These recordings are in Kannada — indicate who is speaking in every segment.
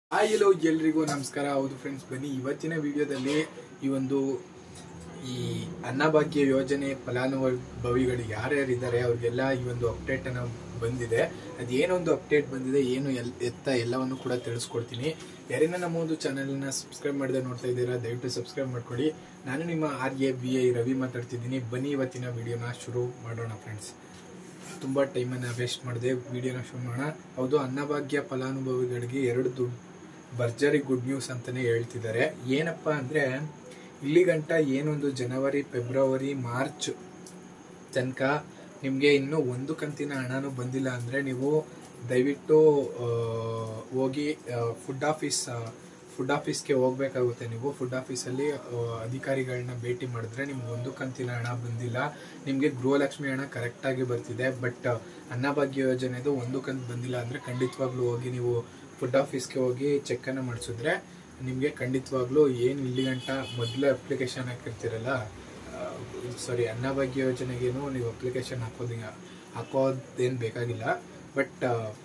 Speaker 1: ಹಾಯ್ ಎಲ್ಲೋ ಎಲ್ರಿಗೂ ನಮಸ್ಕಾರ ಹೌದು ಫ್ರೆಂಡ್ಸ್ ಬನ್ನಿ ಇವತ್ತಿನ ವಿಡಿಯೋದಲ್ಲಿ ಈ ಒಂದು ಈ ಅನ್ನಭಾಗ್ಯ ಯೋಜನೆ ಫಲಾನುಭವಿಗಳು ಯಾರ್ಯಾರಿದ್ದಾರೆ ಅವ್ರಿಗೆಲ್ಲ ಈ ಒಂದು ಅಪ್ಡೇಟ್ ಅನ್ನ ಬಂದಿದೆ ಅದೇನೊಂದು ಅಪ್ಡೇಟ್ ಬಂದಿದೆ ಏನು ಎಲ್ ಎತ್ತ ಎಲ್ಲವನ್ನು ಕೂಡ ತಿಳಿಸ್ಕೊಡ್ತೀನಿ ಯಾರೇನ ನಮ್ಮ ಒಂದು ಚಾನಲ್ನ ಸಬ್ಸ್ಕ್ರೈಬ್ ಮಾಡದೆ ನೋಡ್ತಾ ಇದ್ದೀರಾ ದಯವಿಟ್ಟು ಸಬ್ಸ್ಕ್ರೈಬ್ ಮಾಡ್ಕೊಳ್ಳಿ ನಾನು ನಿಮ್ಮ R A B I Ravi ಮಾತಾಡ್ತಿದ್ದೀನಿ ಬನ್ನಿ ಇವತ್ತಿನ ವಿಡಿಯೋನ ಶುರು ಮಾಡೋಣ ಫ್ರೆಂಡ್ಸ್ ತುಂಬ ಟೈಮನ್ನು ವೇಸ್ಟ್ ಮಾಡಿದೆ ವಿಡಿಯೋನ ಶುರು ಮಾಡೋಣ ಹೌದು ಅನ್ನಭಾಗ್ಯ ಫಲಾನುಭವಿಗಳಿಗೆ ಎರಡು ದುಡ್ಡು ಭರ್ಜರಿ ಗುಡ್ ನ್ಯೂಸ್ ಅಂತಾನೆ ಹೇಳ್ತಿದ್ದಾರೆ ಏನಪ್ಪಾ ಅಂದ್ರೆ ಇಲ್ಲಿ ಗಂಟ ಏನೊಂದು ಜನವರಿ ಫೆಬ್ರವರಿ ಮಾರ್ಚ್ ತನಕ ನಿಮಗೆ ಇನ್ನೂ ಒಂದು ಕಂತಿನ ಹಣನೂ ಬಂದಿಲ್ಲ ಅಂದರೆ ನೀವು ದಯವಿಟ್ಟು ಆ, ಹೋಗಿ ಫುಡ್ ಆಫೀಸ್ ಫುಡ್ ಆಫೀಸ್ಗೆ ಹೋಗ್ಬೇಕಾಗುತ್ತೆ ನೀವು ಫುಡ್ ಆಫೀಸಲ್ಲಿ ಆ, ಅಧಿಕಾರಿಗಳನ್ನ ಭೇಟಿ ಮಾಡಿದ್ರೆ ನಿಮ್ಗೆ ಒಂದು ಕಂತಿನ ಹಣ ಬಂದಿಲ್ಲ ನಿಮಗೆ ಗೃಹಲಕ್ಷ್ಮಿ ಹಣ ಕರೆಕ್ಟಾಗಿ ಬರ್ತಿದೆ ಬಟ್ ಅನ್ನಭಾಗ್ಯ ಯೋಜನೆದು ಒಂದು ಕಂತು ಬಂದಿಲ್ಲ ಅಂದರೆ ಖಂಡಿತವಾಗ್ಲೂ ಹೋಗಿ ನೀವು ಫುಡ್ ಆಫೀಸ್ಗೆ ಹೋಗಿ ಚೆಕ್ಕನ್ನು ಮಾಡಿಸಿದ್ರೆ ನಿಮಗೆ ಖಂಡಿತವಾಗ್ಲೂ ಏನು ಇಲ್ಲಿ ಗಂಟ ಮೊದಲು ಅಪ್ಲಿಕೇಶನ್ ಹಾಕಿರ್ತೀರಲ್ಲ ಸಾರಿ ಅನ್ನಭಾಗ್ಯ ಯೋಜನೆಗೇನು ನೀವು ಅಪ್ಲಿಕೇಶನ್ ಹಾಕೋದಿ ಹಾಕೋದೇನು ಬೇಕಾಗಿಲ್ಲ ಬಟ್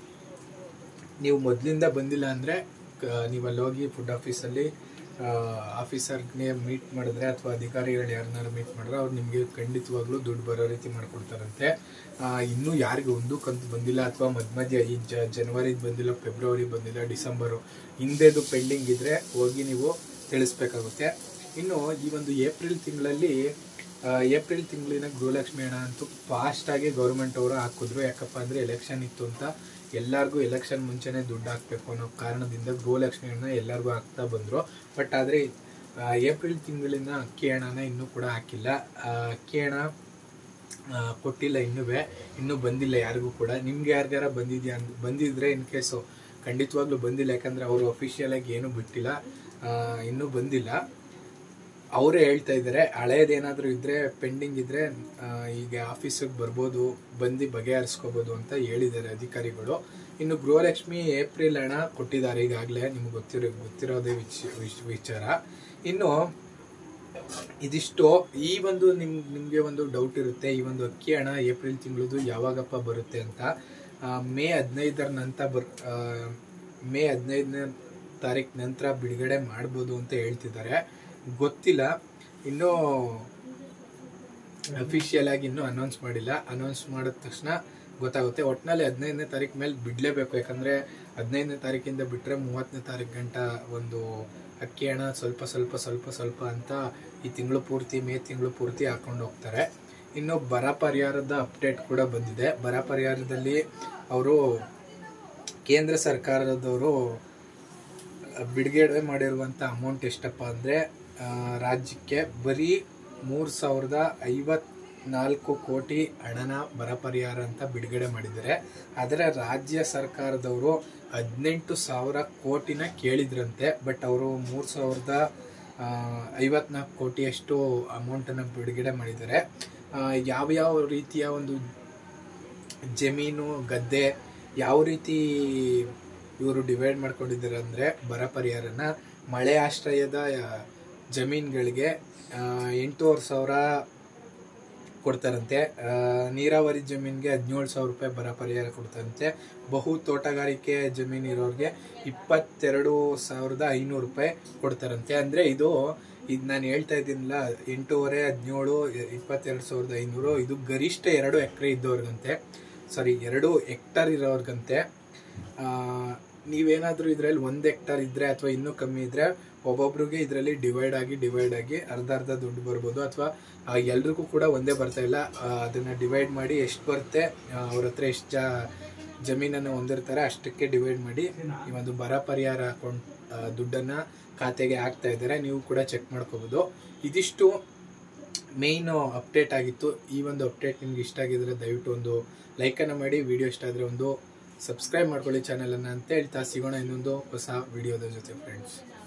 Speaker 1: ನೀವು ಮೊದಲಿಂದ ಬಂದಿಲ್ಲ ಅಂದರೆ ನೀವು ಅಲ್ಲಿ ಹೋಗಿ ಫುಡ್ ಆಫೀಸಲ್ಲಿ ಆಫೀಸರ್ಗೆ ಮೀಟ್ ಮಾಡಿದ್ರೆ ಅಥವಾ ಅಧಿಕಾರಿಗಳು ಯಾರನ್ನಾರು ಮೀಟ್ ಮಾಡಿದ್ರೆ ಅವ್ರು ನಿಮಗೆ ಖಂಡಿತವಾಗ್ಲೂ ದುಡ್ಡು ಬರೋ ರೀತಿ ಮಾಡ್ಕೊಡ್ತಾರಂತೆ ಆ, ಇನ್ನೂ ಯಾರಿಗೆ ಒಂದು ಕಂತು ಬಂದಿಲ್ಲ ಅಥವಾ ಮಧ್ಯ ಮಧ್ಯ ಈ ಜ ಜನವರಿ ಬಂದಿಲ್ಲ ಫೆಬ್ರವರಿ ಬಂದಿಲ್ಲ ಡಿಸೆಂಬರು ಹಿಂದೆದು ಪೆಂಡಿಂಗ್ ಇದ್ರೆ ಹೋಗಿ ನೀವು ತಿಳಿಸ್ಬೇಕಾಗುತ್ತೆ ಇನ್ನು ಈ ಒಂದು ಏಪ್ರಿಲ್ ತಿಂಗಳಲ್ಲಿ ಆ, ಏಪ್ರಿಲ್ ತಿಂಗಳಿನ ಗೃಹಲಕ್ಷ್ಮಿ ಹಣ ಅಂತೂ ಫಾಸ್ಟಾಗಿ ಗೌರ್ಮೆಂಟ್ ಅವರು ಹಾಕಿದ್ರು ಯಾಕಪ್ಪ ಅಂದರೆ ಎಲೆಕ್ಷನ್ ಇತ್ತು ಅಂತ ಎಲ್ಲರಿಗೂ ಎಲೆಕ್ಷನ್ ಮುಂಚೆನೇ ದುಡ್ಡು ಹಾಕಬೇಕು ಅನ್ನೋ ಕಾರಣದಿಂದ ಗೃಹಲಕ್ಷ್ಮಿ ಹಣ ಎಲ್ಲರಿಗೂ ಹಾಕ್ತಾ ಬಂದರು ಬಟ್ ಆದರೆ ಏಪ್ರಿಲ್ ತಿಂಗಳಿನ ಅಕ್ಕಿ ಹಣನ ಇನ್ನೂ ಕೂಡ ಹಾಕಿಲ್ಲ ಆ, ಅಕ್ಕಿ ಹಣ ಆ, ಕೊಟ್ಟಿಲ್ಲ ಇನ್ನೂ ಇನ್ನೂ ಬಂದಿಲ್ಲ ಯಾರಿಗೂ ಕೂಡ ನಿಮ್ಗೆ ಯಾರಿಗಾರ ಬಂದಿದ್ಯಾ ಅಂದ್ ಬಂದಿದ್ರೆ ಇನ್ ಕೇಸು ಖಂಡಿತವಾಗ್ಲೂ ಬಂದಿಲ್ಲ ಯಾಕಂದ್ರೆ ಅವರು ಅಫಿಷಿಯಲ್ ಆಗಿ ಏನೂ ಬಿಟ್ಟಿಲ್ಲ ಆ, ಇನ್ನೂ ಬಂದಿಲ್ಲ ಅವರೇ ಹೇಳ್ತಾ ಇದ್ದಾರೆ ಹಳೇದೇನಾದ್ರೂ ಇದ್ರೆ ಪೆಂಡಿಂಗ್ ಇದ್ರೆ ಆ, ಈಗ ಆಫೀಸಿಗೆ ಬರ್ಬೋದು ಬಂದು ಬಗೆಹರಿಸ್ಕೋಬೋದು ಅಂತ ಹೇಳಿದ್ದಾರೆ ಅಧಿಕಾರಿಗಳು ಇನ್ನು ಗೃಹಲಕ್ಷ್ಮಿ ಏಪ್ರಿಲ್ ಹಣ ಕೊಟ್ಟಿದ್ದಾರೆ ಈಗಾಗಲೇ ನಿಮ್ಗೆ ಗೊತ್ತಿರೋ ಗೊತ್ತಿರೋದೇ ವಿಚ- ವಿಚ್- ವಿಚಾರ ಇನ್ನು ಇದಿಷ್ಟು ಈ ಒಂದು ನಿಮ್ ನಿಮ್ಗೆ ಒಂದು ಡೌಟ್ ಇರುತ್ತೆ ಈ ಒಂದು ಅಕ್ಕಿ ಹಣ ಏಪ್ರಿಲ್ ತಿಂಗಳದು ಯಾವಾಗಪ್ಪ ಬರುತ್ತೆ ಅಂತ ಆ, ಮೇ ಹದಿನೈದರ ನಂತರ ಬರ್ ಆ, ಮೇ ಹದಿನೈದನೇ ತಾರೀಕು ನಂತರ ಬಿಡುಗಡೆ ಮಾಡ್ಬೋದು ಅಂತ ಹೇಳ್ತಿದ್ದಾರೆ ಗೊತ್ತಿಲ್ಲ ಇನ್ನೂ ಅಫಿಷಿಯಲ್ ಆಗಿ ಇನ್ನೂ ಅನೌನ್ಸ್ ಮಾಡಿಲ್ಲ ಅನೌನ್ಸ್ ಮಾಡಿದ ತಕ್ಷಣ ಗೊತ್ತಾಗುತ್ತೆ ಒಟ್ಟಿನಲ್ಲಿ ಹದಿನೈದನೇ ತಾರೀಕು ಮೇಲೆ ಬಿಡಲೇಬೇಕು ಯಾಕಂದರೆ ಹದಿನೈದನೇ ತಾರೀಕಿಂದ ಬಿಟ್ಟರೆ ಮೂವತ್ತನೇ ತಾರೀಕು ಗಂಟ ಒಂದು ಅಕ್ಕಿ ಹಣ ಸ್ವಲ್ಪ ಸ್ವಲ್ಪ ಸ್ವಲ್ಪ ಸ್ವಲ್ಪ ಅಂತ ಈ ತಿಂಗಳು ಪೂರ್ತಿ ಮೇ ತಿಂಗಳು ಪೂರ್ತಿ ಹಾಕೊಂಡು ಹೋಗ್ತಾರೆ ಇನ್ನು ಬರ ಪರಿಹಾರದ ಅಪ್ಡೇಟ್ ಕೂಡ ಬಂದಿದೆ ಬರ ಪರಿಹಾರದಲ್ಲಿ ಅವರು ಕೇಂದ್ರ ಸರ್ಕಾರದವರು ಬಿಡುಗಡೆ ಮಾಡಿರುವಂಥ ಅಮೌಂಟ್ ಎಷ್ಟಪ್ಪ ಅಂದರೆ ರಾಜ್ಯಕ್ಕೆ ಬರೀ ಮೂರು ಸಾವಿರದ ಐವತ್ನಾಲ್ಕು ಕೋಟಿ ಹಣನ ಬರ ಪರಿಹಾರ ಅಂತ ಬಿಡುಗಡೆ ಮಾಡಿದ್ದಾರೆ ಆದರೆ ರಾಜ್ಯ ಸರ್ಕಾರದವರು ಹದಿನೆಂಟು ಸಾವಿರ ಕೋಟಿನ ಕೇಳಿದ್ರಂತೆ ಬಟ್ ಅವರು ಮೂರು ಸಾವಿರದ ಐವತ್ನಾಲ್ಕು ಕೋಟಿಯಷ್ಟು ಅಮೌಂಟನ್ನು ಬಿಡುಗಡೆ ಮಾಡಿದ್ದಾರೆ ಆ, ಯಾವ್ಯಾವ ರೀತಿಯ ಒಂದು ಜಮೀನು ಗದ್ದೆ ಯಾವ ರೀತಿ ಇವರು ಡಿವೈಡ್ ಮಾಡ್ಕೊಂಡಿದ್ದಾರೆ ಅಂದರೆ ಬರ ಪರಿಹಾರನ ಮಳೆ ಆಶ್ರಯದ ಆ, ಜಮೀನುಗಳಿಗೆ ಆ, ಎಂಟೂವರೆ ಸಾವಿರ ಕೊಡ್ತಾರಂತೆ ಆ, ನೀರಾವರಿ ಜಮೀನಿಗೆ ಹದಿನೇಳು ಸಾವಿರ ರೂಪಾಯಿ ಬರ ಪರಿಹಾರ ಕೊಡ್ತಾರಂತೆ ಬಹು ತೋಟಗಾರಿಕೆ ಜಮೀನು ಇರೋರಿಗೆ ಇಪ್ಪತ್ತೆರಡು ಸಾವಿರದ ಐನೂರು ರೂಪಾಯಿ ಕೊಡ್ತಾರಂತೆ ಅಂದರೆ ಇದು ಇದು ನಾನು ಹೇಳ್ತಾ ಇದ್ದೀನಲ್ಲ ಎಂಟೂವರೆ ಹದಿನೇಳು ಇಪ್ಪತ್ತೆರಡು ಸಾವಿರದ ಐನೂರು ಇದು ಗರಿಷ್ಠ ಎರಡು ಎಕರೆ ಇದ್ದವ್ರಿಗಂತೆ ಸಾರಿ ಎರಡು ಹೆಕ್ಟರ್ ಇರೋರ್ಗಂತೆ ಆ, ನೀವೇನಾದ್ರೂ ಇದರಲ್ಲಿ ಒಂದು ಹೆಕ್ಟರ್ ಇದ್ರೆ ಅಥವಾ ಇನ್ನೂ ಕಮ್ಮಿ ಇದ್ರೆ ಒಬ್ಬೊಬ್ರಿಗೆ ಇದರಲ್ಲಿ ಡಿವೈಡ್ ಆಗಿ ಡಿವೈಡ್ ಆಗಿ ಅರ್ಧ ಅರ್ಧ ದುಡ್ಡು ಬರ್ಬೋದು ಅಥವಾ ಎಲ್ರಿಗೂ ಕೂಡ ಒಂದೇ ಬರ್ತಾ ಇಲ್ಲ ಆ, ಅದನ್ನ ಡಿವೈಡ್ ಮಾಡಿ ಎಷ್ಟು ಬರುತ್ತೆ ಅವ್ರ ಹತ್ರ ಎಷ್ಟು ಜ ಜಮೀನನ್ನು ಹೊಂದಿರ್ತಾರೆ ಅಷ್ಟಕ್ಕೆ ಡಿವೈಡ್ ಮಾಡಿ ಈ ಒಂದು ಬರ ಪರಿಹಾರ ಅಕೌಂಟ್ ದುಡ್ಡನ್ನ ಖಾತೆಗೆ ಹಾಕ್ತಾ ಇದ್ದಾರೆ ನೀವು ಕೂಡ ಚೆಕ್ ಮಾಡ್ಕೋಬಹುದು ಇದಿಷ್ಟು ಮೇಯ್ನ್ ಅಪ್ಡೇಟ್ ಆಗಿತ್ತು ಈ ಒಂದು ಅಪ್ಡೇಟ್ ನಿಮ್ಗೆ ಇಷ್ಟ ಆಗಿದ್ರೆ ದಯವಿಟ್ಟು ಒಂದು ಲೈಕನ್ನು ಮಾಡಿ ವಿಡಿಯೋ ಇಷ್ಟ ಆದರೆ ಒಂದು ಸಬ್ಸ್ಕ್ರೈಬ್ ಮಾಡ್ಕೊಳ್ಳಿ ಚಾನಲನ್ನು ಅಂತ ಹೇಳ್ತಾ ಸಿಗೋಣ ಇನ್ನೊಂದು ಹೊಸ ವಿಡಿಯೋದ ಜೊತೆ ಫ್ರೆಂಡ್ಸ್